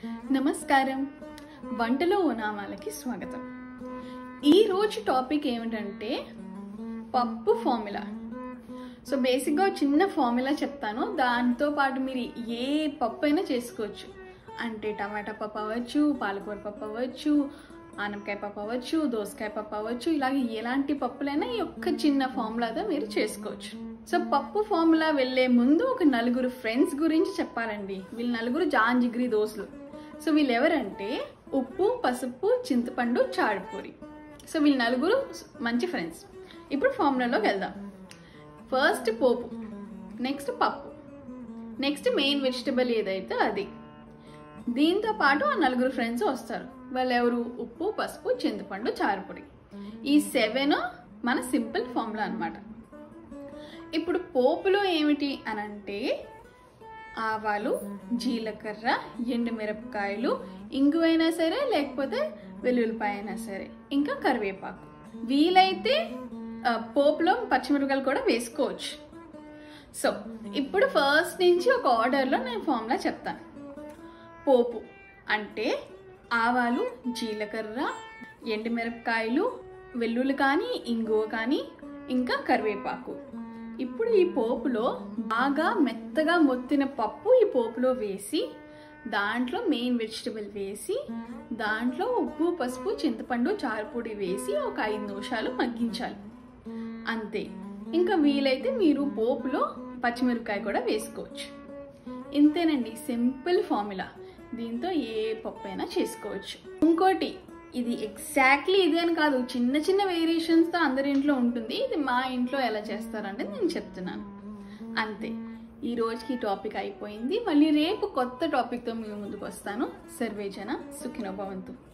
నమస్కారం వంటలో ఉనామాలకి స్వాగతం ఈ రోజు టాపిక్ ఏమిటంటే పప్పు ఫార్ములా సో బేసిక్గా ఒక చిన్న ఫార్ములా చెప్తాను దాంతో పాటు మీరు ఏ పప్పు అయినా చేసుకోవచ్చు అంటే టమాటా పప్పు అవ్వచ్చు పాలకూర పప్పు అవ్వచ్చు ఆనపకాయ పప్పు అవ్వచ్చు దోసకాయ పప్పు అవ్వచ్చు ఇలాగే ఎలాంటి పప్పులైనా ఈ ఒక్క చిన్న ఫార్ములాతో మీరు చేసుకోవచ్చు సో పప్పు ఫార్ములా వెళ్ళే ముందు ఒక నలుగురు ఫ్రెండ్స్ గురించి చెప్పాలండి వీళ్ళు నలుగురు జాన్ జిగ్రీ దోస్తులు సో వీళ్ళు ఎవరంటే ఉప్పు పసుపు చింతపండు చాడుపూరి సో వీళ్ళు నలుగురు మంచి ఫ్రెండ్స్ ఇప్పుడు ఫార్ములాలోకి వెళ్దాం ఫస్ట్ పోపు నెక్స్ట్ పప్పు నెక్స్ట్ మెయిన్ వెజిటబుల్ ఏదైతే అది దీంతో పాటు ఆ నలుగురు ఫ్రెండ్స్ వస్తారు వాళ్ళు ఎవరు ఉప్పు పసుపు చింతపండు చారుపొడి ఈ సెవెన్ మన సింపుల్ ఫార్ములా అన్నమాట ఇప్పుడు పోపులో ఏమిటి అని అంటే ఆవాలు జీలకర్ర ఎండుమిరపకాయలు ఇంగువైనా సరే లేకపోతే వెల్లుల్లిపాయ అయినా సరే ఇంకా కరివేపాకు వీలైతే ఆ, పోపులో పచ్చిమిరపకాయలు కూడా వేసుకోవచ్చు సో ఇప్పుడు ఫస్ట్ నుంచి ఒక ఆర్డర్లో నేను ఫార్ములా చెప్తాను పోపు అంటే ఆవాలు జీలకర్ర ఎండుమిరపకాయలు వెల్లుల్లి కానీ ఇంగువ కానీ ఇంకా కరివేపాకు ఇప్పుడు ఈ పోపులో బాగా మెత్తగా మొత్తిన పప్పు ఈ పోపులో వేసి దాంట్లో మెయిన్ వెజిటబుల్ వేసి దాంట్లో ఉప్పు పసుపు చింతపండు చారుపొడి వేసి ఒక ఐదు నిమిషాలు మగ్గించాలి అంతే ఇంకా వీలైతే మీరు పోపులో పచ్చిమిరపకాయ కూడా వేసుకోవచ్చు ఇంతేనండి సింపుల్ ఫార్ములా దీంతో ఏ పప్పు అయినా చేసుకోవచ్చు ఇంకోటి ఇది ఎగ్జాక్ట్లీ ఇది అని కాదు చిన్న చిన్న వేరియేషన్స్తో అందరి ఇంట్లో ఉంటుంది ఇది మా ఇంట్లో ఎలా చేస్తారంటే నేను చెప్తున్నాను అంతే ఈ రోజుకి టాపిక్ అయిపోయింది మళ్ళీ రేపు కొత్త టాపిక్తో మీ ముందుకు వస్తాను సర్వేజన సుఖినోభవంతు